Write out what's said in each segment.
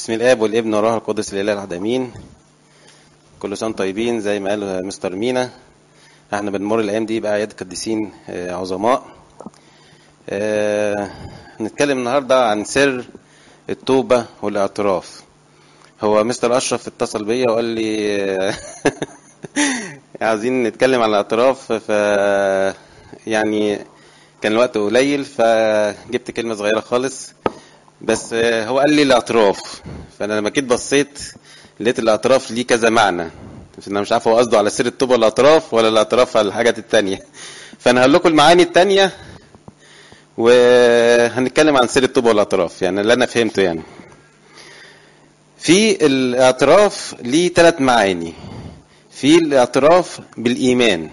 بسم الاب والابن والروح القدس الاله الاحد امين كل سنه طيبين زي ما قال مستر مينا احنا بنمر الايام دي باعياد قديسين آه، عظماء آه، هنتكلم النهارده عن سر التوبه والاعتراف هو مستر اشرف اتصل بيا وقال لي آه، عايزين نتكلم عن الاعتراف ف يعني كان الوقت قليل فجبت كلمه صغيره خالص بس آه، هو قال لي الاعتراف فانا لما جيت بصيت لقيت الاعتراف ليه كذا معنى انا مش عارف هو قصده على سر التوبه والاعتراف ولا الاعتراف على الحاجات التانية فانا هقول لكم المعاني التانية وهنتكلم عن سر التوبه والاعتراف يعني اللي انا فهمته يعني في الاعتراف ليه ثلاث معاني في الاعتراف بالايمان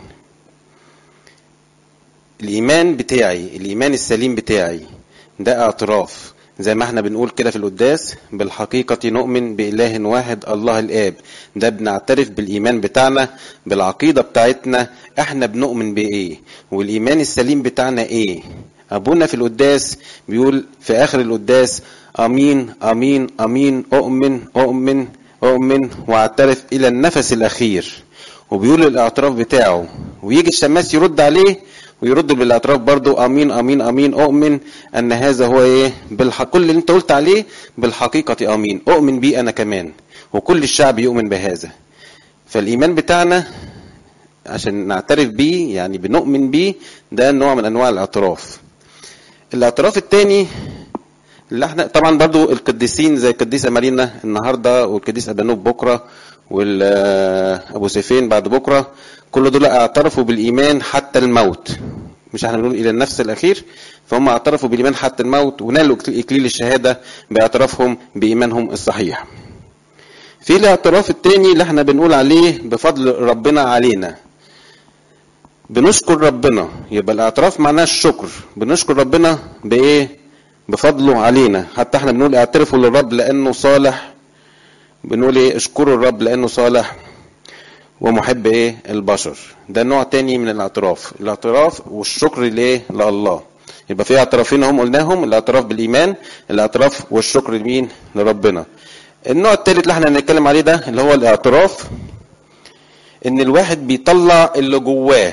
الايمان بتاعي الايمان السليم بتاعي ده اعتراف زي ما احنا بنقول كده في القداس بالحقيقة نؤمن بإله واحد الله الآب ده بنعترف بالإيمان بتاعنا بالعقيدة بتاعتنا احنا بنؤمن بإيه والإيمان السليم بتاعنا إيه أبونا في القداس بيقول في آخر القداس أمين أمين أمين أؤمن أؤمن أؤمن وأعترف إلى النفس الأخير وبيقول الاعتراف بتاعه ويجي الشماس يرد عليه ويرد بالاعتراف برضو امين امين امين اؤمن ان هذا هو ايه بالحق كل اللي انت قلت عليه بالحقيقه امين اؤمن بيه انا كمان وكل الشعب يؤمن بهذا فالايمان بتاعنا عشان نعترف بيه يعني بنؤمن بيه ده نوع من انواع الاعتراف الاعتراف الثاني اللي احنا طبعا برضو القديسين زي القديسه مارينا النهارده والقديس ابانوب بكره والابو سيفين بعد بكره كل دول اعترفوا بالايمان حتى الموت مش احنا بنقول الى النفس الاخير فهم اعترفوا بالايمان حتى الموت ونالوا اكليل الشهاده باعترافهم بايمانهم الصحيح في الاعتراف الثاني اللي احنا بنقول عليه بفضل ربنا علينا بنشكر ربنا يبقى الاعتراف معناه الشكر بنشكر ربنا بايه بفضله علينا حتى احنا بنقول اعترفوا للرب لانه صالح بنقول ايه اشكروا الرب لانه صالح ومحب ايه البشر ده نوع تاني من الاعتراف الاعتراف والشكر ليه لله يبقى في اعترافين هم قلناهم الاعتراف بالايمان الاعتراف والشكر لمين لربنا النوع التالت اللي احنا هنتكلم عليه ده اللي هو الاعتراف ان الواحد بيطلع اللي جواه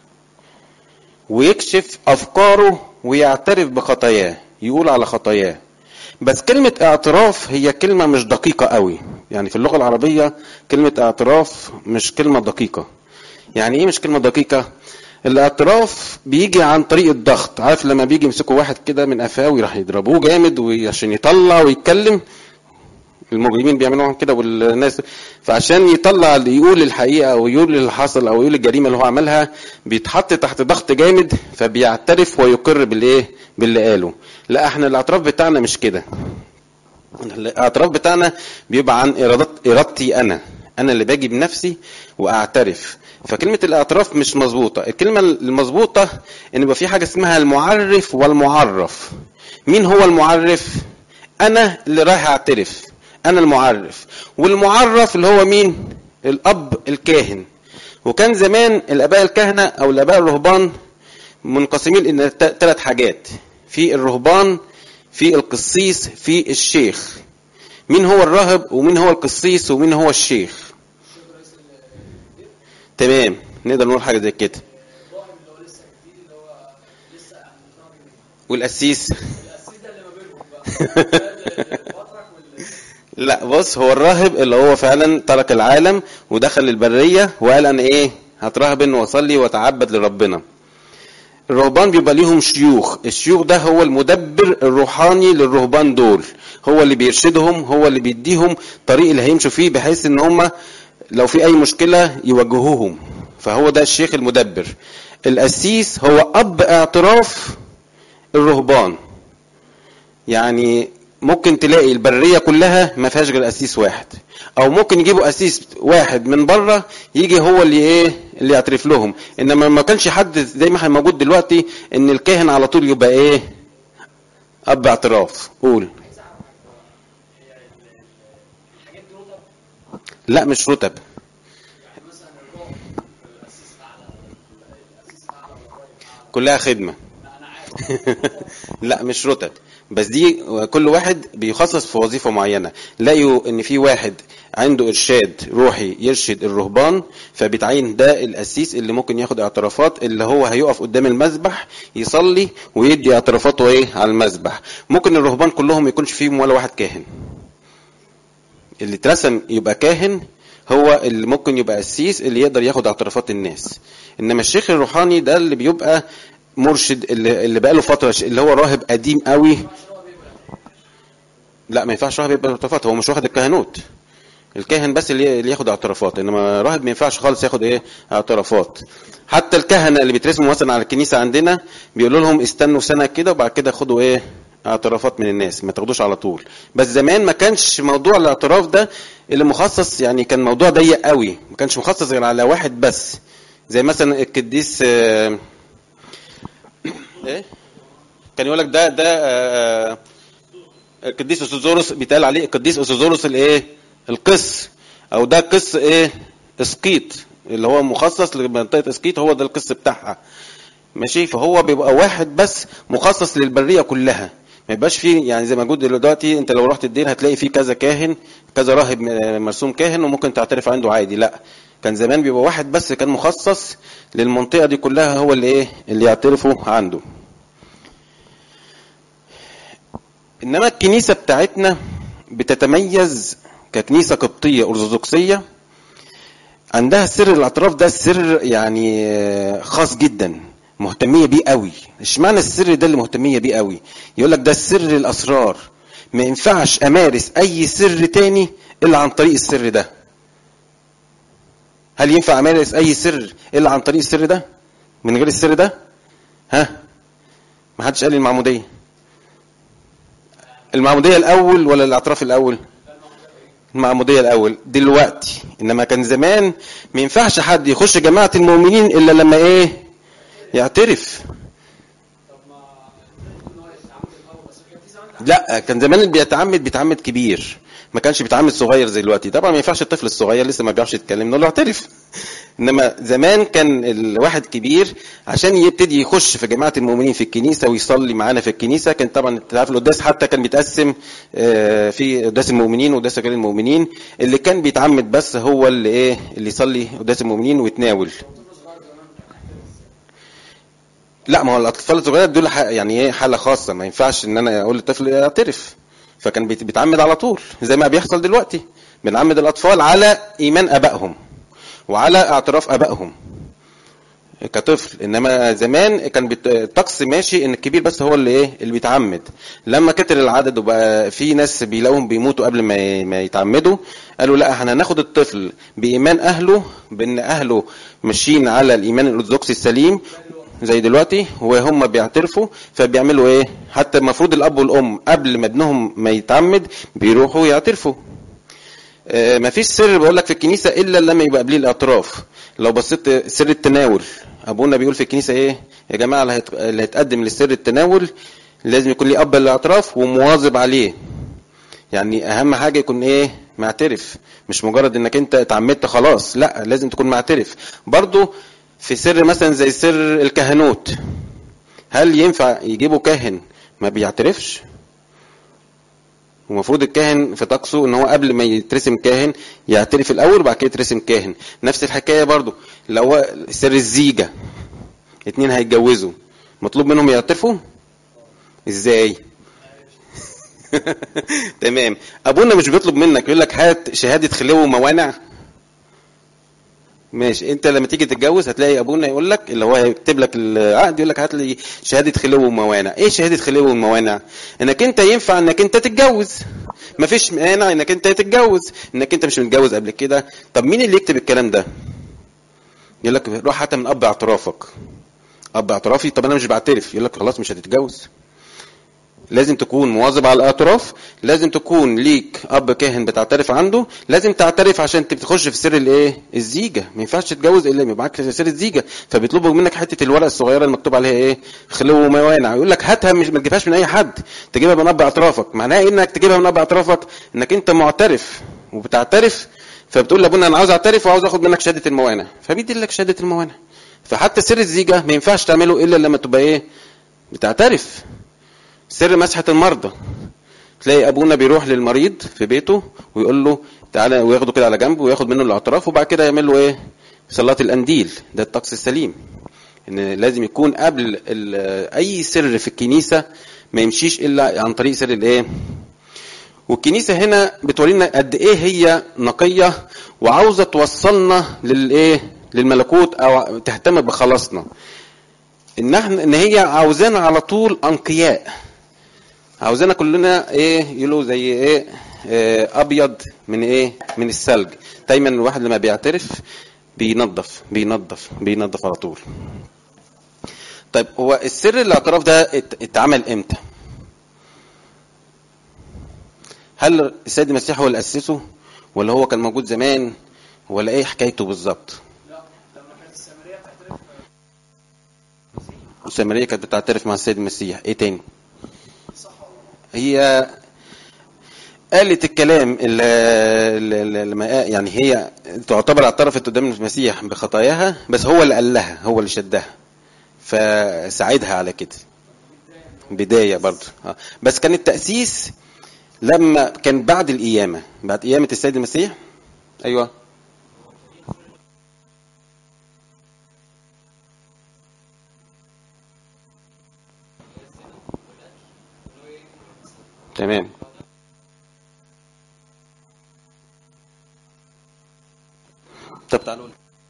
ويكشف افكاره ويعترف بخطاياه يقول على خطاياه بس كلمة اعتراف هي كلمة مش دقيقة قوي يعني في اللغة العربية كلمة اعتراف مش كلمة دقيقة يعني ايه مش كلمة دقيقة الاعتراف بيجي عن طريق الضغط عارف لما بيجي يمسكوا واحد كده من قفاه ويروح يضربوه جامد عشان يطلع ويتكلم المجرمين بيعملوا كده والناس فعشان يطلع يقول الحقيقه او يقول اللي حصل او يقول الجريمه اللي هو عملها بيتحط تحت ضغط جامد فبيعترف ويقر بالايه باللي قاله لا احنا الاعتراف بتاعنا مش كده الاعتراف بتاعنا بيبقى عن ارادت ارادتي انا انا اللي باجي بنفسي واعترف فكلمه الاعتراف مش مظبوطه الكلمه المظبوطه ان يبقى في حاجه اسمها المعرف والمعرف مين هو المعرف انا اللي رايح اعترف انا المعرف والمعرف اللي هو مين الاب الكاهن وكان زمان الاباء الكهنه او الاباء الرهبان منقسمين الى ثلاث حاجات في الرهبان في القسيس في الشيخ مين هو الراهب ومين هو القسيس ومين هو الشيخ تمام نقدر نقول حاجه زي كده والقسيس لا بص هو الراهب اللي هو فعلا ترك العالم ودخل البريه وقال انا ايه هتراهبن واصلي واتعبد لربنا الرهبان بيبقى ليهم شيوخ الشيوخ ده هو المدبر الروحاني للرهبان دول هو اللي بيرشدهم هو اللي بيديهم طريق اللي هيمشوا فيه بحيث ان هم لو في اي مشكله يوجهوهم فهو ده الشيخ المدبر القسيس هو اب اعتراف الرهبان يعني ممكن تلاقي البريه كلها ما فيهاش غير قسيس واحد او ممكن يجيبوا قسيس واحد من بره يجي هو اللي ايه اللي يعترف لهم انما ما كانش حد زي ما احنا موجود دلوقتي ان الكاهن على طول يبقى ايه اب اعتراف قول لا مش رتب كلها خدمه لا مش رتب بس دي كل واحد بيخصص في وظيفه معينه لقيوا ان في واحد عنده ارشاد روحي يرشد الرهبان فبيتعين ده القسيس اللي ممكن ياخد اعترافات اللي هو هيقف قدام المذبح يصلي ويدي اعترافاته ايه على المذبح ممكن الرهبان كلهم ما يكونش فيهم ولا واحد كاهن اللي اترسم يبقى كاهن هو اللي ممكن يبقى قسيس اللي يقدر ياخد اعترافات الناس انما الشيخ الروحاني ده اللي بيبقى مرشد اللي, اللي بقاله فتره اللي هو راهب قديم قوي لا ما ينفعش راهب يبقى اعترافات هو مش واخد الكهنوت الكاهن بس اللي اللي ياخد اعترافات انما راهب ما ينفعش خالص ياخد ايه اعترافات حتى الكهنه اللي بيترسموا مثلا على الكنيسه عندنا بيقولوا لهم استنوا سنه كده وبعد كده خدوا ايه اعترافات من الناس ما تاخدوش على طول بس زمان ما كانش موضوع الاعتراف ده اللي مخصص يعني كان موضوع ضيق قوي ما كانش مخصص غير على واحد بس زي مثلا القديس آه، ايه كان يقول لك ده ده آه، القديس اسوزوروس بيتقال عليه القديس اسوزوروس الايه القس او ده قس ايه اسقيط اللي هو مخصص لمنطقه اسقيط هو ده القس بتاعها ماشي فهو بيبقى واحد بس مخصص للبريه كلها ما يبقاش فيه يعني زي ما موجود دلوقتي انت لو رحت الدير هتلاقي فيه كذا كاهن كذا راهب مرسوم كاهن وممكن تعترف عنده عادي لا كان زمان بيبقى واحد بس كان مخصص للمنطقه دي كلها هو اللي ايه اللي يعترفوا عنده انما الكنيسه بتاعتنا بتتميز ككنيسه قبطيه ارثوذكسيه عندها سر الاعتراف ده سر يعني آه، خاص جدا مهتميه بيه قوي اشمعنى السر ده اللي مهتميه بيه قوي يقول لك ده السر الاسرار ما ينفعش امارس اي سر تاني الا عن طريق السر ده هل ينفع امارس اي سر الا عن طريق السر ده من غير السر ده ها ما حدش قال لي المعموديه المعموديه الاول ولا الاعتراف الاول المعموديه الاول دلوقتي انما كان زمان ما ينفعش حد يخش جماعه المؤمنين الا لما ايه يعترف لا كان زمان اللي بيتعمد بيتعمد كبير ما كانش بيتعمد صغير زي دلوقتي طبعا ما ينفعش الطفل الصغير لسه ما بيعرفش يتكلم نقول له اعترف انما زمان كان الواحد كبير عشان يبتدي يخش في جماعه المؤمنين في الكنيسه ويصلي معانا في الكنيسه كان طبعا انت عارف القداس حتى كان بيتقسم آه، في قداس المؤمنين وقداس غير المؤمنين اللي كان بيتعمد بس هو اللي ايه اللي يصلي قداس المؤمنين ويتناول لا ما هو الاطفال الصغيره دول ح- يعني ايه حاله خاصه ما ينفعش ان انا اقول للطفل اعترف فكان بيت- بيتعمد على طول زي ما بيحصل دلوقتي بنعمد الاطفال على ايمان ابائهم وعلى اعتراف ابائهم كطفل انما زمان كان بت- الطقس ماشي ان الكبير بس هو اللي ايه اللي بيتعمد لما كتر العدد وبقى في ناس بيلاقوهم بيموتوا قبل ما ي- ما يتعمدوا قالوا لا احنا هناخد الطفل بايمان اهله بان اهله ماشيين على الايمان الارثوذكسي السليم زي دلوقتي وهم بيعترفوا فبيعملوا ايه حتى المفروض الاب والام قبل ما ابنهم ما يتعمد بيروحوا يعترفوا آه، مفيش سر بقول لك في الكنيسه الا لما يبقى قبليه الاعتراف لو بصيت سر التناول ابونا بيقول في الكنيسه ايه يا جماعه اللي هيت- اللي هيتقدم لسر التناول لازم يكون ليه اب الاعتراف ومواظب عليه يعني اهم حاجه يكون ايه معترف مش مجرد انك انت اتعمدت خلاص لا لازم تكون معترف برضو في سر مثلا زي سر الكهنوت هل ينفع يجيبوا كاهن ما بيعترفش ومفروض الكاهن في طقسه ان هو قبل ما يترسم كاهن يعترف الاول وبعد كده يترسم كاهن نفس الحكايه برضو لو هو سر الزيجه اتنين هيتجوزوا مطلوب منهم يعترفوا ازاي تمام ابونا مش بيطلب منك يقول لك هات شهاده خلو وموانع ماشي انت لما تيجي تتجوز هتلاقي ابونا يقول لك اللي هو هيكتب لك العقد يقول لك هات لي شهاده خلو وموانع ايه شهاده خلو وموانع انك انت ينفع انك انت تتجوز مفيش مانع انك انت تتجوز انك انت مش متجوز قبل كده طب مين اللي يكتب الكلام ده يقول لك روح حتى من اب اعترافك اب اعترافي طب انا مش بعترف يقول لك خلاص مش هتتجوز لازم تكون مواظب على الاعتراف لازم تكون ليك اب كاهن بتعترف عنده لازم تعترف عشان انت بتخش في سر الايه الزيجه ما ينفعش تتجوز الا يبقى معاك سر الزيجه فبيطلبوا منك حته الورقه الصغيره اللي مكتوب عليها ايه خلو وموانع يقول لك هاتها مش ما تجيبهاش من اي حد تجيبها من اب اعترافك معناها ايه انك تجيبها من اب اعترافك انك انت معترف وبتعترف فبتقول لابونا انا عاوز اعترف وعاوز اخد منك شهاده الموانع فبيدي لك شهاده الموانع فحتى سر الزيجه ما ينفعش تعمله الا لما تبقى ايه بتعترف سر مسحة المرضى تلاقي ابونا بيروح للمريض في بيته ويقول له تعالى وياخده كده على جنب وياخد منه الاعتراف وبعد كده يعمل له ايه صلاة الانديل ده الطقس السليم ان لازم يكون قبل ال- اي سر في الكنيسة ما يمشيش الا عن طريق سر الايه والكنيسة هنا بتورينا قد ايه هي نقية وعاوزة توصلنا للايه للملكوت او تهتم بخلاصنا ان احنا ان هي عاوزانا على طول انقياء عاوزانا كلنا ايه يقولوا زي ايه, إيه ابيض من ايه من الثلج دايما الواحد لما بيعترف بينظف بينظف بينظف على طول طيب هو السر الاعتراف ده ات- اتعمل امتى هل السيد المسيح هو اللي اسسه ولا هو كان موجود زمان ولا ايه حكايته بالظبط السامرية كانت بتعترف مع السيد المسيح ايه تاني هي قالت الكلام اللي اللي- اللي ما يعني هي تعتبر اعترفت قدام المسيح بخطاياها بس هو اللي قال لها هو اللي شدها فساعدها على كده بداية برضه آه. بس كان التأسيس لما كان بعد القيامة بعد قيامة السيد المسيح أيوه تمام طب تعالوا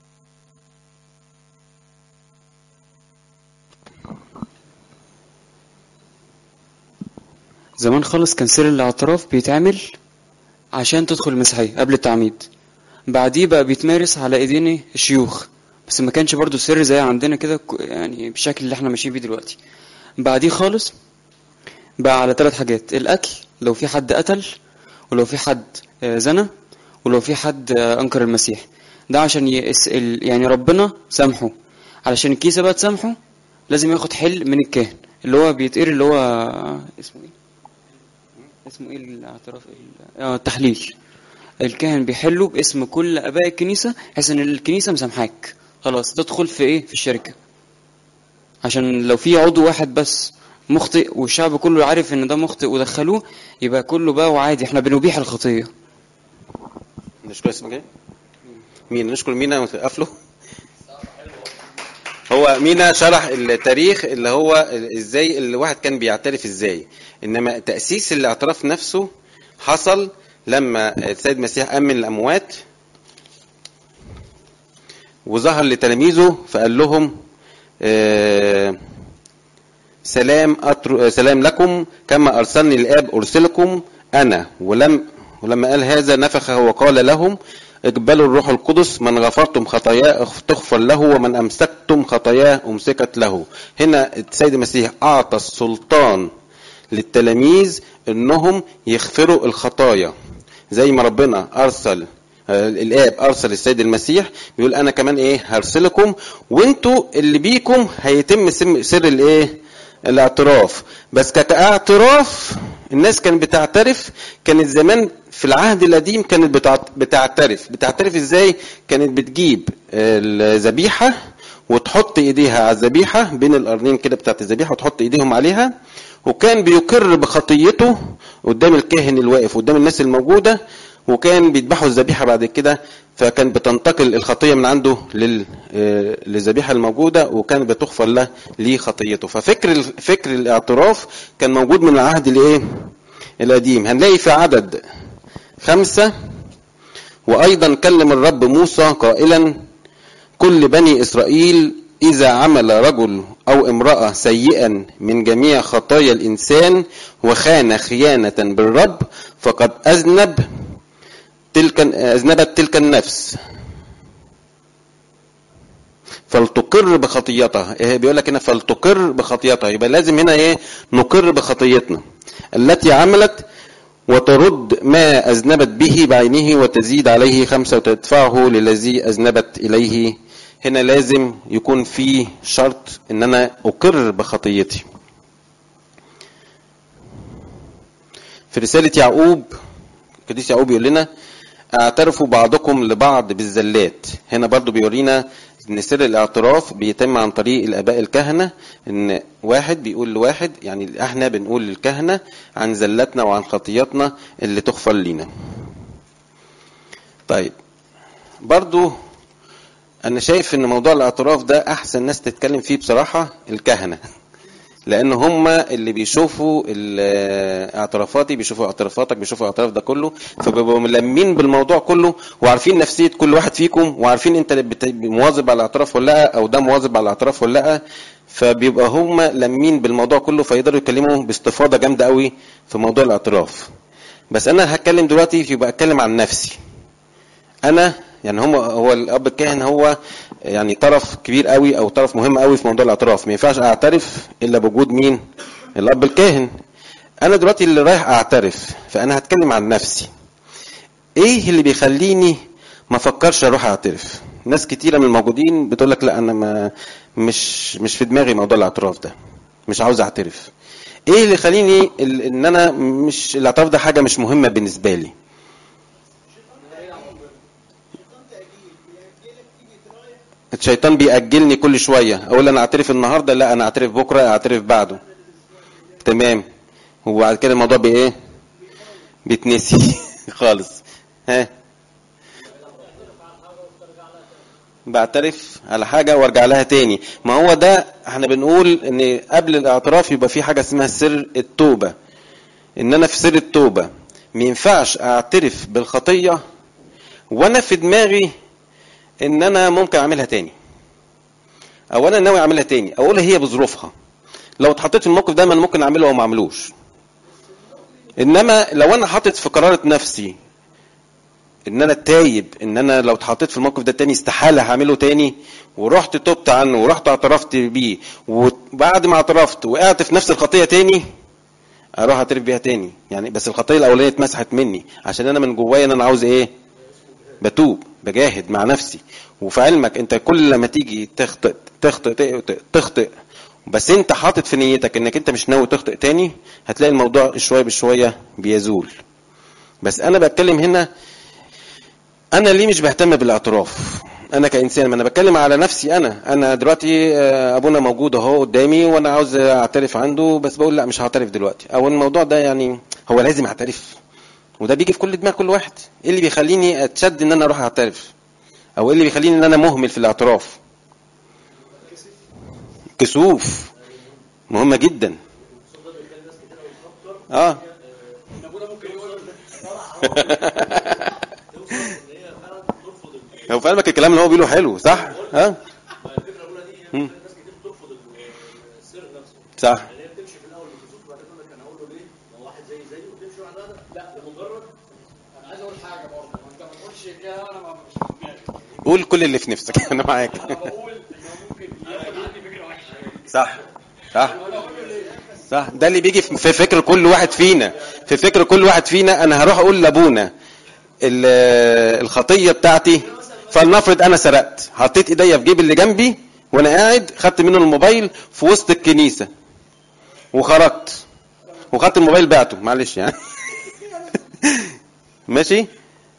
زمان خالص كان سر الاعتراف بيتعمل عشان تدخل المسيحية قبل التعميد بعديه بقى بيتمارس على ايدين الشيوخ بس ما كانش برضو سر زي عندنا كده ك- يعني بالشكل اللي احنا ماشيين بيه دلوقتي بعديه خالص بقى على ثلاث حاجات القتل لو في حد قتل ولو في حد آه، زنى ولو في حد آه، انكر المسيح ده عشان يس ال- يعني ربنا سامحه علشان الكيسه بقى تسامحه لازم ياخد حل من الكاهن اللي هو بيتقري اللي هو اسمه ايه اسمه ايه الاعتراف ال- اه التحليل الكاهن بيحله باسم كل اباء الكنيسه بحيث ان الكنيسه مسامحاك خلاص تدخل في ايه في الشركه عشان لو في عضو واحد بس مخطئ والشعب كله عارف ان ده مخطئ ودخلوه يبقى كله بقى وعادي احنا بنبيح الخطيه نشكر اسمك ايه؟ مين نشكر مينا ونقفله هو مينا شرح التاريخ اللي هو ازاي الواحد كان بيعترف ازاي انما تاسيس الاعتراف نفسه حصل لما السيد المسيح قام من الاموات وظهر لتلاميذه فقال لهم آه، سلام أتر... سلام لكم كما ارسلني الاب ارسلكم انا ولم ولما قال هذا نفخ وقال لهم اقبلوا الروح القدس من غفرتم خطاياه تغفر له ومن امسكتم خطاياه امسكت له هنا السيد المسيح اعطى السلطان للتلاميذ انهم يغفروا الخطايا زي ما ربنا ارسل آه، الاب ارسل السيد المسيح بيقول انا كمان ايه هرسلكم وانتوا اللي بيكم هيتم سم- سر الايه الاعتراف بس كاعتراف الناس كانت بتعترف كانت زمان في العهد القديم كانت بتعت- بتعترف بتعترف ازاي كانت بتجيب الذبيحه وتحط ايديها على الذبيحه بين القرنين كده بتاعت الذبيحه وتحط ايديهم عليها وكان بيقر بخطيته قدام الكاهن الواقف قدام الناس الموجوده وكان بيذبحوا الذبيحه بعد كده فكان بتنتقل الخطيه من عنده لل آه، للذبيحه الموجوده وكان بتغفر له ليه خطيته ففكر ال- فكر الاعتراف كان موجود من العهد الايه القديم هنلاقي في عدد خمسة وأيضا كلم الرب موسى قائلا كل بني إسرائيل إذا عمل رجل أو امرأة سيئا من جميع خطايا الإنسان وخان خيانة بالرب فقد أذنب تلك أذنبت تلك النفس فلتقر بخطيتها إيه بيقول لك هنا فلتقر بخطيتها يبقى لازم هنا ايه نقر بخطيتنا التي عملت وترد ما أذنبت به بعينه وتزيد عليه خمسة وتدفعه للذي أذنبت إليه هنا لازم يكون في شرط ان انا اقر بخطيتي في رسالة يعقوب القديس يعقوب يقول لنا اعترفوا بعضكم لبعض بالزلات هنا برضو بيورينا ان سر الاعتراف بيتم عن طريق الاباء الكهنه ان واحد بيقول لواحد يعني احنا بنقول للكهنه عن زلاتنا وعن خطياتنا اللي تغفر لينا طيب برضو انا شايف ان موضوع الاعتراف ده احسن ناس تتكلم فيه بصراحه الكهنه لان هم اللي بيشوفوا اعترافاتي بيشوفوا اعترافاتك بيشوفوا اعتراف ده كله فبيبقوا ملمين بالموضوع كله وعارفين نفسيه كل واحد فيكم وعارفين انت مواظب على الاعتراف ولا لا او ده مواظب على الاعتراف ولا لا فبيبقى هم لمين بالموضوع كله فيقدروا يتكلموا باستفاضه جامده قوي في موضوع الاعتراف بس انا هتكلم دلوقتي يبقى اتكلم عن نفسي انا يعني هم هو الاب الكاهن هو يعني طرف كبير قوي او طرف مهم قوي في موضوع الاعتراف ما ينفعش اعترف الا بوجود مين الاب الكاهن انا دلوقتي اللي رايح اعترف فانا هتكلم عن نفسي ايه اللي بيخليني ما افكرش اروح اعترف ناس كتيره من الموجودين بتقول لك لا انا ما مش مش في دماغي موضوع الاعتراف ده مش عاوز اعترف ايه اللي يخليني ان انا مش الاعتراف ده حاجه مش مهمه بالنسبه لي الشيطان بيأجلني كل شوية أقول أنا أعترف النهاردة لا أنا أعترف بكرة أعترف بعده تمام وبعد كده الموضوع بإيه بيتنسي خالص ها بعترف على حاجة وارجع لها تاني ما هو ده احنا بنقول ان قبل الاعتراف يبقى في حاجة اسمها سر التوبة ان انا في سر التوبة ما ينفعش اعترف بالخطية وانا في دماغي ان انا ممكن اعملها تاني او انا ناوي اعملها تاني اقولها هي بظروفها لو اتحطيت في الموقف ده ما انا ممكن اعمله او ما اعملوش انما لو انا حاطط في قرارة نفسي ان انا تايب ان انا لو اتحطيت في الموقف ده تاني استحاله هعمله تاني ورحت تبت عنه ورحت اعترفت بيه وبعد ما اعترفت وقعت في نفس الخطيه تاني اروح اعترف بيها تاني يعني بس الخطيه الاولانيه اتمسحت مني عشان انا من جوايا ان انا عاوز ايه بتوب بجاهد مع نفسي وفي علمك انت كل لما تيجي تخطئ تخطئ تخطئ, تخطئ بس انت حاطط في نيتك انك انت مش ناوي تخطئ تاني هتلاقي الموضوع شويه بشويه بيزول بس انا بتكلم هنا انا ليه مش بهتم بالاعتراف انا كانسان ما انا بتكلم على نفسي انا انا دلوقتي ابونا موجود اهو قدامي وانا عاوز اعترف عنده بس بقول لا مش هعترف دلوقتي او الموضوع ده يعني هو لازم اعترف وده بيجي في كل دماغ كل واحد ايه اللي بيخليني اتشد ان انا اروح اعترف او ايه اللي بيخليني ان انا مهمل في الاعتراف كسوف مهمة جدا اه هو في علمك الكلام اللي هو بيقوله حلو صح ها مم. صح قول كل اللي في نفسك انا معاك صح صح صح ده اللي بيجي في فكر كل واحد فينا في فكر كل واحد فينا انا هروح اقول لابونا الخطيه بتاعتي فلنفرض انا سرقت حطيت ايديا في جيب اللي جنبي وانا قاعد خدت منه الموبايل في وسط الكنيسه وخرجت وخدت الموبايل بعته معلش يعني ماشي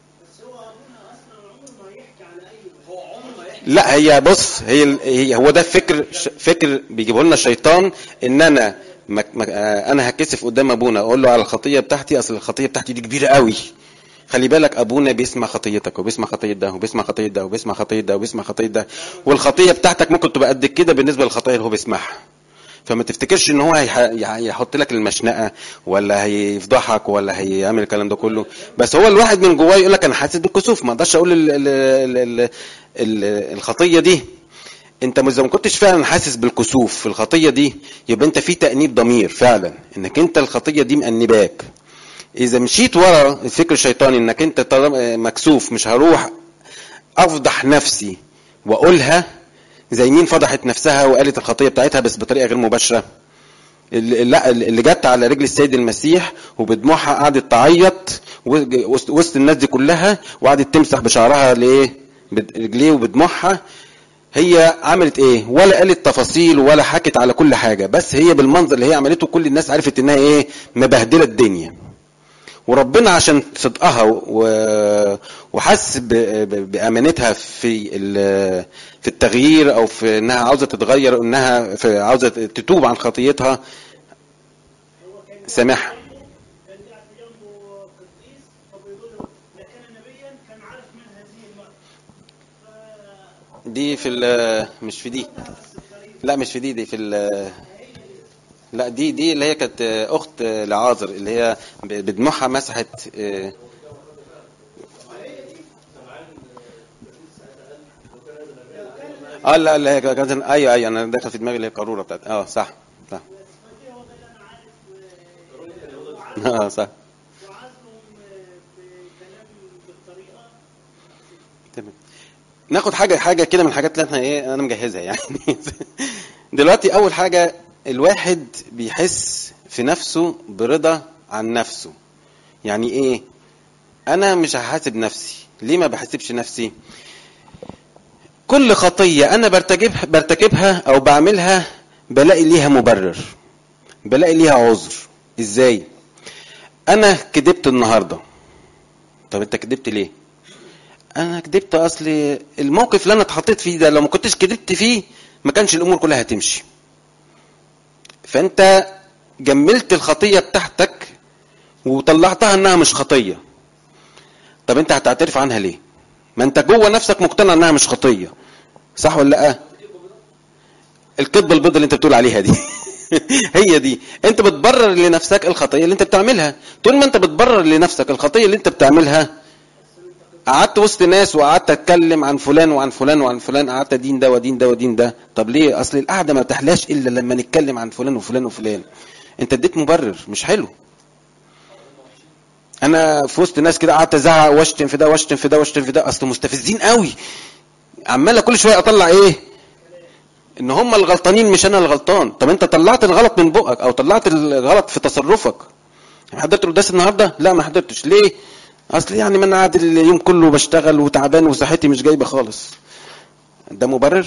لا هي بص هي, هي هو ده فكر فكر بيجيبه لنا الشيطان ان انا مك مك انا هكسف قدام ابونا اقول له على الخطيه بتاعتي اصل الخطيه بتاعتي دي كبيره قوي خلي بالك ابونا بيسمع خطيتك وبيسمع خطيه ده وبيسمع خطيه ده وبيسمع خطيه ده وبيسمع خطيه ده والخطيه بتاعتك ممكن تبقى قد كده بالنسبه للخطايا اللي هو بيسمعها فما تفتكرش ان هو هيحط لك المشنقه ولا هيفضحك ولا هيعمل الكلام ده كله بس هو الواحد من جواه يقول لك انا حاسس بالكسوف ما اقدرش اقول ال ال ال ال ال الخطيه دي انت اذا ما كنتش فعلا حاسس بالكسوف في الخطيه دي يبقى انت في تانيب ضمير فعلا انك انت الخطيه دي مأنباك اذا مشيت ورا الفكر الشيطاني انك انت مكسوف مش هروح افضح نفسي واقولها زي مين فضحت نفسها وقالت الخطيه بتاعتها بس بطريقه غير مباشره لا اللي جت على رجل السيد المسيح وبدموعها قعدت تعيط وسط الناس دي كلها وقعدت تمسح بشعرها لايه رجليه وبدموعها هي عملت ايه ولا قالت تفاصيل ولا حكت على كل حاجه بس هي بالمنظر اللي هي عملته كل الناس عرفت انها ايه مبهدله الدنيا وربنا عشان صدقها و- وحس ب- ب- بامانتها في ال- في التغيير او في انها عاوزه تتغير او انها في عاوزه تتوب عن خطيتها سامحها كان قاعد جنبه قديس فبيقول له ده كان نبيا كان عارف من هذه المرأة دي في ال- مش في دي لا مش في دي دي في ال- لا دي دي اللي هي كانت اخت لعازر اللي هي بدموعها مسحت اه اه لا لا هي كانت ايوه ايوه انا داخل في دماغي اللي هي القاروره بتاعت اه صح صح اه صح وعزهم بكلام بالطريقة تمام ناخد حاجه حاجه كده من الحاجات اللي احنا ايه انا مجهزها يعني دلوقتي اول حاجه الواحد بيحس في نفسه برضا عن نفسه يعني ايه انا مش هحاسب نفسي ليه ما بحاسبش نفسي كل خطيه انا برتكبها برتكبها او بعملها بلاقي ليها مبرر بلاقي ليها عذر ازاي انا كدبت النهارده طب انت كدبت ليه انا كدبت اصل الموقف اللي انا اتحطيت فيه ده لو ما كنتش كدبت فيه ما كانش الامور كلها هتمشي فانت جملت الخطيه بتاعتك وطلعتها انها مش خطيه طب انت هتعترف عنها ليه ما انت جوه نفسك مقتنع انها مش خطيه صح ولا لا الكذبه البيضاء اللي انت بتقول عليها دي هي دي انت بتبرر لنفسك الخطيه اللي انت بتعملها طول ما انت بتبرر لنفسك الخطيه اللي انت بتعملها قعدت وسط ناس وقعدت اتكلم عن فلان وعن فلان وعن فلان قعدت ادين ده ودين ده ودين ده طب ليه اصل القعده ما تحلاش الا لما نتكلم عن فلان وفلان وفلان انت اديت مبرر مش حلو انا في وسط ناس كده قعدت ازعق واشتم في ده واشتم في ده واشتم في ده اصل مستفزين قوي عمال كل شويه اطلع ايه ان هم الغلطانين مش انا الغلطان طب انت طلعت الغلط من بقك او طلعت الغلط في تصرفك حضرت القداس النهارده لا ما حضرتش ليه اصل يعني ما انا قاعد اليوم كله بشتغل وتعبان وصحتي مش جايبه خالص ده مبرر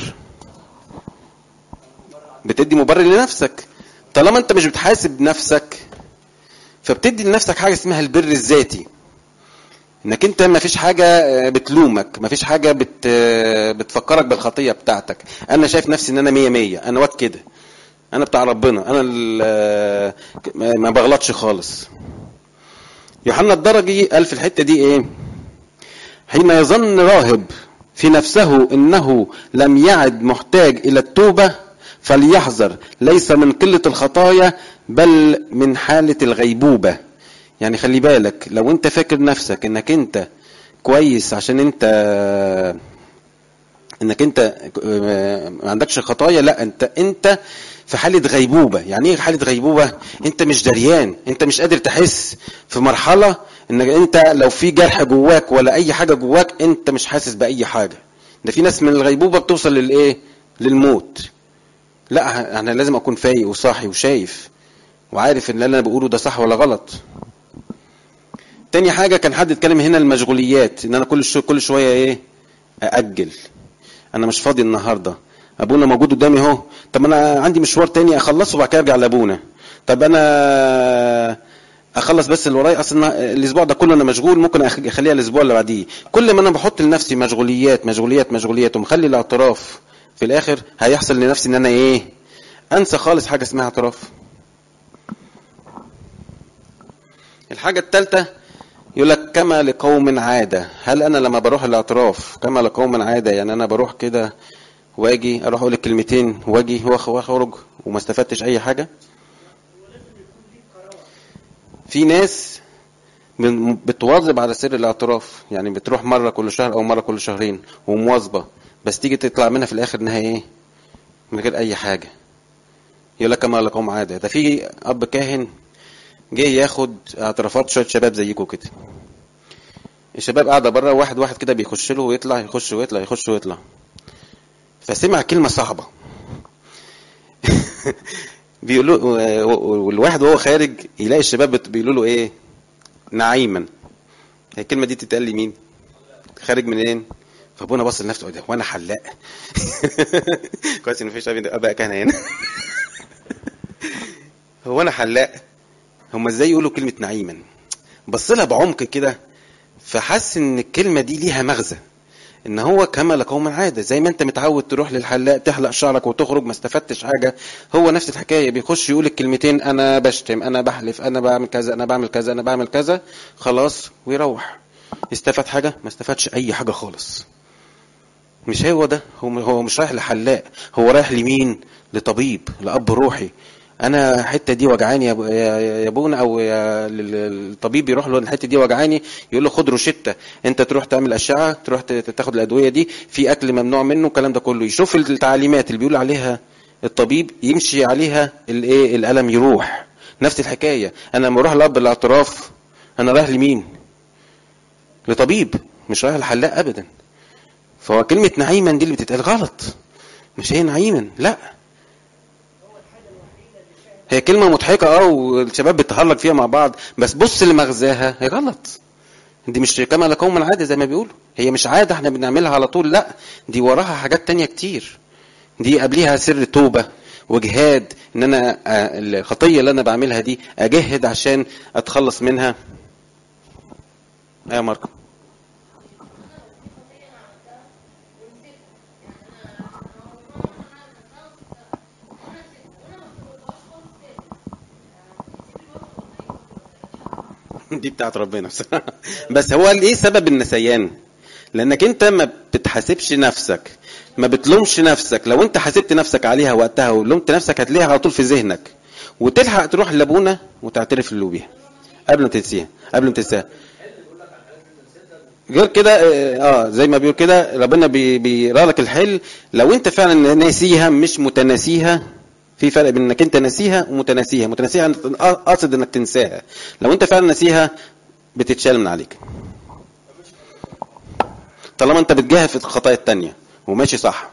بتدي مبرر لنفسك طالما انت مش بتحاسب نفسك فبتدي لنفسك حاجه اسمها البر الذاتي انك انت ما فيش حاجه بتلومك ما فيش حاجه بت بتفكرك بالخطيه بتاعتك انا شايف نفسي ان انا مية مية انا واد كده انا بتاع ربنا انا ال- ما بغلطش خالص يوحنا الدرجي قال في الحته دي ايه حين يظن راهب في نفسه انه لم يعد محتاج الى التوبه فليحذر ليس من قله الخطايا بل من حاله الغيبوبه يعني خلي بالك لو انت فاكر نفسك انك انت كويس عشان انت انك انت ما عندكش خطايا لا انت انت في حالة غيبوبة يعني ايه حالة غيبوبة انت مش دريان انت مش قادر تحس في مرحلة انك انت لو في جرح جواك ولا اي حاجة جواك انت مش حاسس باي حاجة ده في ناس من الغيبوبة بتوصل للايه للموت لا انا لازم اكون فايق وصاحي وشايف وعارف ان اللي انا بقوله ده صح ولا غلط تاني حاجة كان حد اتكلم هنا المشغوليات ان انا كل شوية كل شوية ايه ااجل انا مش فاضي النهارده ابونا موجود قدامي اهو طب انا عندي مشوار تاني اخلصه وبعد كده ارجع لابونا طب انا اخلص بس اللي ورايا اصلا الاسبوع ده كله انا مشغول ممكن أخ- اخليها الاسبوع اللي بعديه كل ما انا بحط لنفسي مشغوليات مشغوليات مشغوليات ومخلي الاعتراف في الاخر هيحصل لنفسي ان انا ايه انسى خالص حاجه اسمها اعتراف الحاجه الثالثه يقول لك كما لقوم عاده هل انا لما بروح الاعتراف كما لقوم عاده يعني انا بروح كده واجي اروح اقول الكلمتين واجي وأخ- واخرج وما استفدتش اي حاجه في ناس من- بتواظب على سر الاعتراف يعني بتروح مره كل شهر او مره كل شهرين ومواظبه بس تيجي تطلع منها في الاخر انها ايه من غير اي حاجه يقول لك كما لقوم عاده ده في اب كاهن جه ياخد اعترافات شويه شباب زيكم كده الشباب قاعده بره واحد واحد كده بيخش له ويطلع يخش ويطلع يخش ويطلع فسمع كلمه صعبه بيقولوا والواحد وهو خارج يلاقي الشباب بت- بيقولوا له ايه نعيما هي الكلمه دي تتقال لمين خارج منين فابونا بص لنفسه قال وانا حلاق كويس ان مفيش اباء كهنه هنا هو انا حلاق هم ازاي يقولوا كلمه نعيما بص لها بعمق كده فحس ان الكلمه دي ليها مغزى ان هو كما لقوم عاده زي ما انت متعود تروح للحلاق تحلق شعرك وتخرج ما استفدتش حاجه هو نفس الحكايه بيخش يقول الكلمتين انا بشتم انا بحلف انا بعمل كذا انا بعمل كذا انا بعمل كذا خلاص ويروح استفاد حاجه ما استفادش اي حاجه خالص مش هو ده هو هو مش رايح لحلاق هو رايح لمين لطبيب لاب روحي انا الحته دي وجعاني يا أبو- يا يا ابونا او يا لل- الطبيب يروح له الحته دي وجعاني يقول له خد روشته انت تروح تعمل اشعه تروح ت- تاخد الادويه دي في اكل ممنوع منه الكلام ده كله يشوف التعليمات اللي بيقول عليها الطبيب يمشي عليها الايه الالم يروح نفس الحكايه انا لما اروح لاب الاعتراف انا رايح لمين لطبيب مش رايح لحلاق ابدا فهو كلمه نعيما دي اللي بتتقال غلط مش هي نعيما لا هي كلمة مضحكة اه والشباب بتهرج فيها مع بعض بس بص لمغزاها هي غلط دي مش كما لقوم العادة زي ما بيقولوا هي مش عادة احنا بنعملها على طول لا دي وراها حاجات تانية كتير دي قبليها سر توبة وجهاد ان انا آه، الخطية اللي انا بعملها دي اجهد عشان اتخلص منها ايه يا ماركو دي بتاعت ربنا بس هو ايه سبب النسيان لانك انت ما بتحاسبش نفسك ما بتلومش نفسك لو انت حاسبت نفسك عليها وقتها ولومت نفسك هتلاقيها على طول في ذهنك وتلحق تروح لابونا وتعترف له بيها قبل ما تنسيها قبل ما تنساها غير كده اه آه، زي ما بيقول كده ربنا بي- بيقرا لك الحل لو انت فعلا ناسيها مش متناسيها في فرق بين انك انت ناسيها ومتناسيها متناسيها أنت قاصد انك تنساها لو انت فعلا ناسيها بتتشال من عليك طالما انت بتجاهد في الخطايا التانية وماشي صح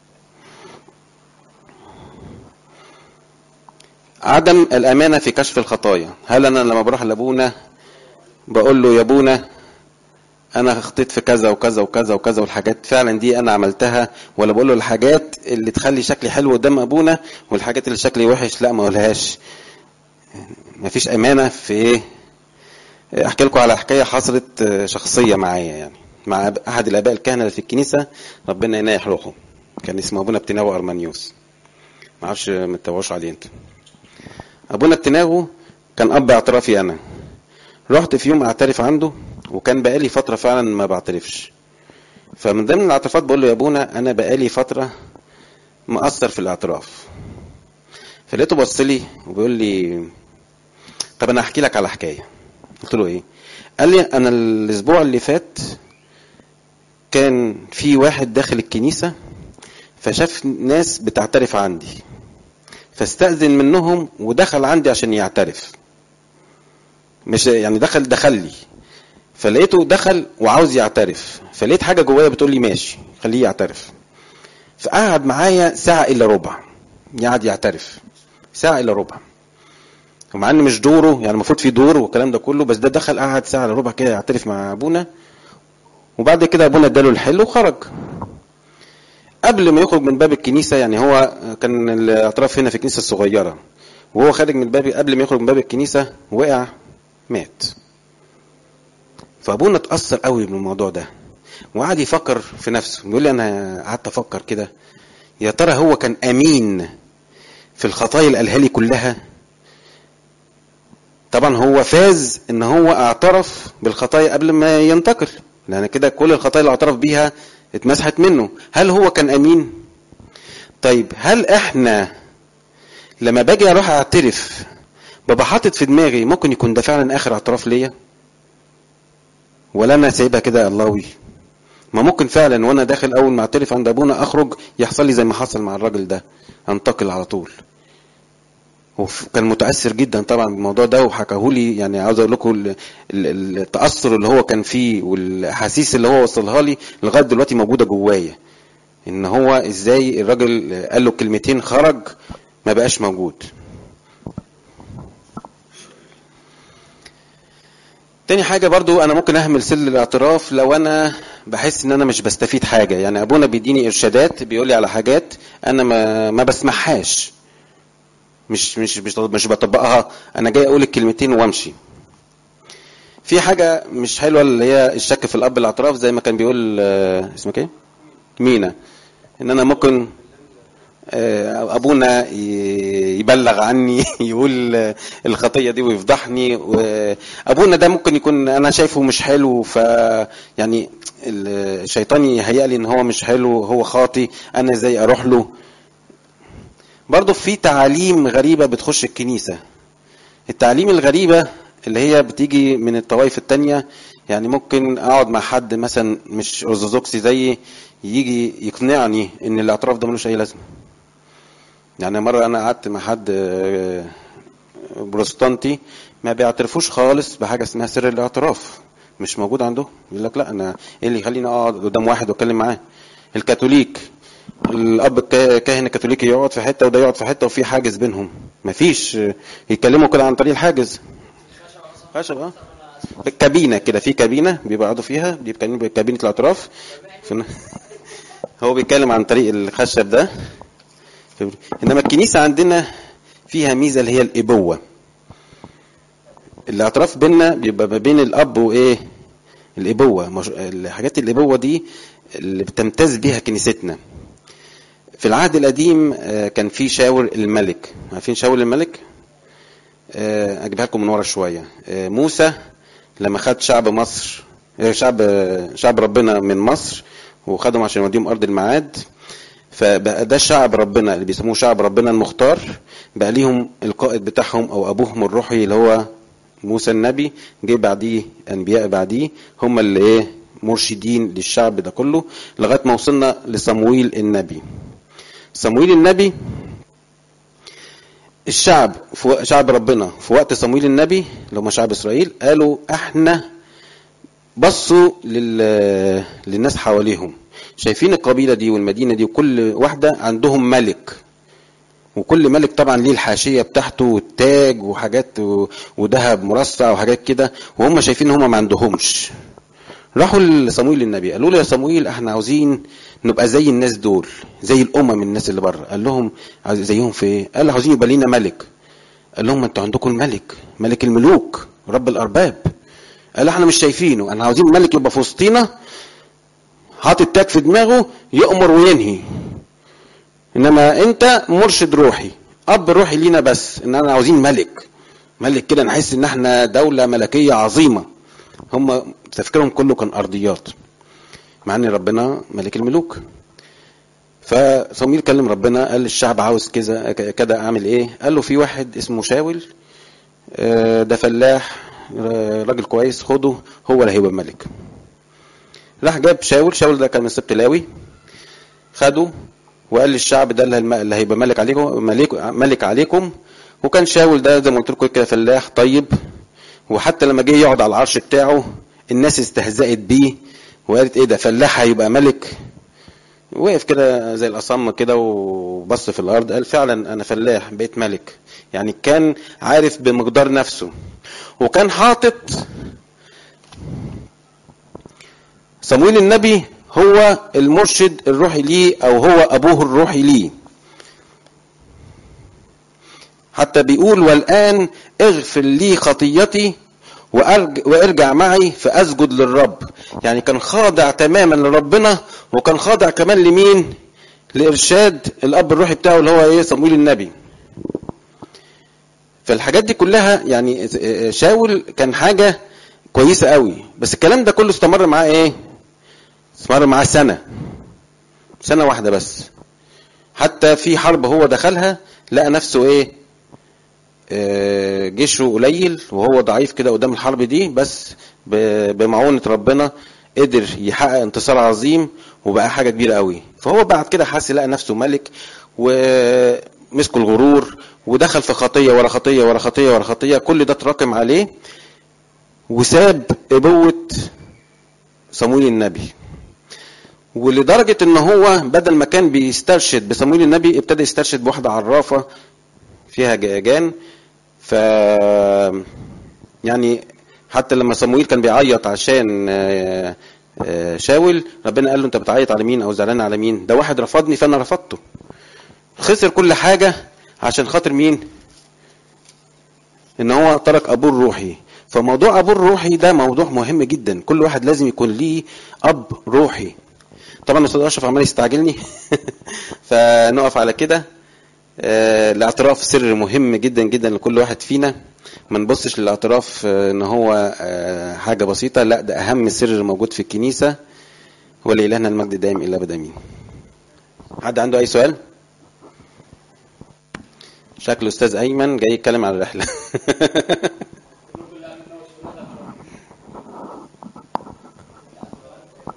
عدم الامانه في كشف الخطايا هل انا لما بروح لابونا بقول له يا ابونا انا خطيت في كذا وكذا وكذا وكذا والحاجات فعلا دي انا عملتها ولا بقول له الحاجات اللي تخلي شكلي حلو قدام ابونا والحاجات اللي شكلي وحش لا ما اقولهاش مفيش امانه في ايه احكي لكم على حكايه حصلت آه، شخصيه معايا يعني مع أب- احد الاباء الكهنه اللي في الكنيسه ربنا ينايح روحه كان اسمه ابونا بتناو ارمانيوس ما اعرفش ما تتابعوش عليه انت ابونا بتناو كان اب اعترافي انا رحت في يوم اعترف عنده وكان بقالي فتره فعلا ما بعترفش فمن ضمن الاعترافات بقول له يا ابونا انا بقالي فتره مقصر في الاعتراف فلقيته بص لي وبيقول لي طب انا احكي لك على حكايه قلت له ايه قال لي انا الاسبوع اللي فات كان في واحد داخل الكنيسه فشاف ناس بتعترف عندي فاستأذن منهم ودخل عندي عشان يعترف مش يعني دخل دخل لي فلقيته دخل وعاوز يعترف فلقيت حاجه جوايا بتقول لي ماشي خليه يعترف فقعد معايا ساعه الا ربع يقعد يعترف ساعه الا ربع ومع ان مش دوره يعني المفروض في دور والكلام ده كله بس ده دخل قعد ساعه الا ربع كده يعترف مع ابونا وبعد كده ابونا اداله الحل وخرج قبل ما يخرج من باب الكنيسه يعني هو كان الاعتراف هنا في الكنيسه الصغيره وهو خارج من الباب قبل ما يخرج من باب الكنيسه وقع مات فابونا اتاثر قوي بالموضوع ده وقعد يفكر في نفسه بيقول لي انا قعدت افكر كده يا ترى هو كان امين في الخطايا اللي قالها لي كلها طبعا هو فاز ان هو اعترف بالخطايا قبل ما ينتقل لان كده كل الخطايا اللي اعترف بيها اتمسحت منه هل هو كان امين طيب هل احنا لما باجي اروح اعترف ببقى حاطط في دماغي ممكن يكون ده فعلا اخر اعتراف ليا ولا انا سايبها كده اللهوي ما ممكن فعلا وانا داخل اول ما اعترف عند ابونا اخرج يحصل لي زي ما حصل مع الراجل ده انتقل على طول وكان متاثر جدا طبعا بالموضوع ده وحكاه لي يعني عاوز اقول لكم ال- ال- التاثر اللي هو كان فيه والاحاسيس اللي هو وصلها لي لغايه دلوقتي موجوده جوايا ان هو ازاي الراجل قال له كلمتين خرج ما بقاش موجود تاني حاجة برضو أنا ممكن أهمل سل الاعتراف لو أنا بحس إن أنا مش بستفيد حاجة يعني أبونا بيديني إرشادات بيقول لي على حاجات أنا ما ما بسمعهاش مش مش مش مش بطبقها أنا جاي أقول الكلمتين وأمشي في حاجة مش حلوة اللي هي الشك في الأب الاعتراف زي ما كان بيقول آه، اسمك ايه؟ مينا إن أنا ممكن آه، أبونا ي- يبلغ عني يقول آه، الخطية دي ويفضحني وأبونا ده ممكن يكون أنا شايفه مش حلو ف يعني الشيطان يهيأ لي إن هو مش حلو هو خاطي أنا إزاي أروح له برضه في تعاليم غريبة بتخش الكنيسة التعليم الغريبة اللي هي بتيجي من الطوائف التانية يعني ممكن اقعد مع حد مثلا مش ارثوذكسي زيي يجي يقنعني ان الاعتراف ده ملوش اي لازمه يعني مره انا قعدت مع حد آه، بروتستانتي ما بيعترفوش خالص بحاجه اسمها سر الاعتراف مش موجود عنده يقول لك لا انا ايه اللي يخليني اقعد قدام واحد واتكلم معاه الكاثوليك الاب الكا- كاهن الكاثوليكي يقعد في حته وده يقعد في حته وفي حاجز بينهم مفيش آه، يتكلموا كده عن طريق الحاجز خشب اه كابينه كده في كابينه بيقعدوا فيها دي كابينه كابينة الاعتراف في- هو بيتكلم عن طريق الخشب ده انما الكنيسه عندنا فيها ميزه اللي هي الابوه الاعتراف بيننا بيبقى ما بين الاب وايه الابوه مش... الحاجات الابوه دي اللي بتمتاز بيها كنيستنا في العهد القديم آه، كان في شاور الملك عارفين شاور الملك آه، اجيبها لكم من ورا شويه آه، موسى لما خد شعب مصر آه، شعب آه، شعب ربنا من مصر وخدهم عشان يوديهم ارض الميعاد فبقى ده شعب ربنا اللي بيسموه شعب ربنا المختار بقى ليهم القائد بتاعهم او ابوهم الروحي اللي هو موسى النبي جه بعديه انبياء بعديه هم اللي ايه مرشدين للشعب ده كله لغايه ما وصلنا لصمويل النبي صمويل النبي الشعب في وق- شعب ربنا في وقت صمويل النبي اللي هم شعب اسرائيل قالوا احنا بصوا لل... للناس حواليهم شايفين القبيله دي والمدينه دي وكل واحده عندهم ملك وكل ملك طبعا ليه الحاشيه بتاعته والتاج وحاجات و... وذهب مرصع وحاجات كده وهم شايفين ان هم ما عندهمش راحوا لصمويل النبي قالوا له يا صمويل احنا عاوزين نبقى زي الناس دول زي الامم الناس اللي بره قال لهم عايز- زيهم في ايه قال عاوزين يبقى لينا ملك قال لهم انتوا عندكم الملك ملك الملوك رب الارباب قال احنا مش شايفينه احنا عاوزين ملك يبقى في وسطينا حاطط تاج في دماغه يأمر وينهي انما انت مرشد روحي اب روحي لينا بس ان انا عاوزين ملك ملك كده نحس ان احنا دولة ملكية عظيمة هم تفكيرهم كله كان ارضيات مع ان ربنا ملك الملوك فصمويل كلم ربنا قال الشعب عاوز كذا كده اعمل ايه قال له في واحد اسمه شاول آه، ده فلاح آه، راجل كويس خده هو اللي هيبقى ملك راح جاب شاول شاول ده كان من سبط لاوي خده وقال للشعب ده اللي الم- اللي هيبقى ملك عليكم ملك ملك عليكم وكان شاول ده زي ما قلت لكم كده فلاح طيب وحتى لما جه يقعد على العرش بتاعه الناس استهزأت بيه وقالت ايه ده فلاح هيبقى ملك وقف كده زي الأصم كده وبص في الأرض قال فعلا أنا فلاح بقيت ملك يعني كان عارف بمقدار نفسه وكان حاطط صمويل النبي هو المرشد الروحي ليه أو هو أبوه الروحي ليه حتى بيقول والآن اغفر لي خطيتي وأرج- وارجع معي فأسجد للرب يعني كان خاضع تماما لربنا وكان خاضع كمان لمين لإرشاد الأب الروحي بتاعه اللي هو إيه صمويل النبي فالحاجات دي كلها يعني شاول كان حاجة كويسة قوي بس الكلام ده كله استمر معاه ايه استمر معاه سنة سنة واحدة بس حتى في حرب هو دخلها لقى نفسه ايه آه، جيشه قليل وهو ضعيف كده قدام الحرب دي بس ب- بمعونة ربنا قدر يحقق انتصار عظيم وبقى حاجة كبيرة قوي فهو بعد كده حس لقى نفسه ملك ومسكه الغرور ودخل في خطية ورا خطية ورا خطية ورا خطية كل ده اتراكم عليه وساب ابوة صمويل النبي ولدرجة ان هو بدل ما كان بيسترشد بصمويل النبي ابتدى يسترشد بواحدة عرافة فيها جان ف يعني حتى لما صمويل كان بيعيط عشان آه، آه، شاول ربنا قال له انت بتعيط على مين او زعلان على مين ده واحد رفضني فانا رفضته خسر كل حاجة عشان خاطر مين ان هو ترك ابوه الروحي فموضوع ابوه الروحي ده موضوع مهم جدا كل واحد لازم يكون ليه اب روحي طبعا استاذ اشرف عمال يستعجلني فنقف على كده آه، الاعتراف سر مهم جدا جدا لكل واحد فينا ما نبصش للاعتراف آه، ان هو آه، حاجه بسيطه لا ده اهم سر موجود في الكنيسه ولإلهنا المجد دائم الى ابد امين حد عنده اي سؤال شكله استاذ ايمن جاي يتكلم عن الرحله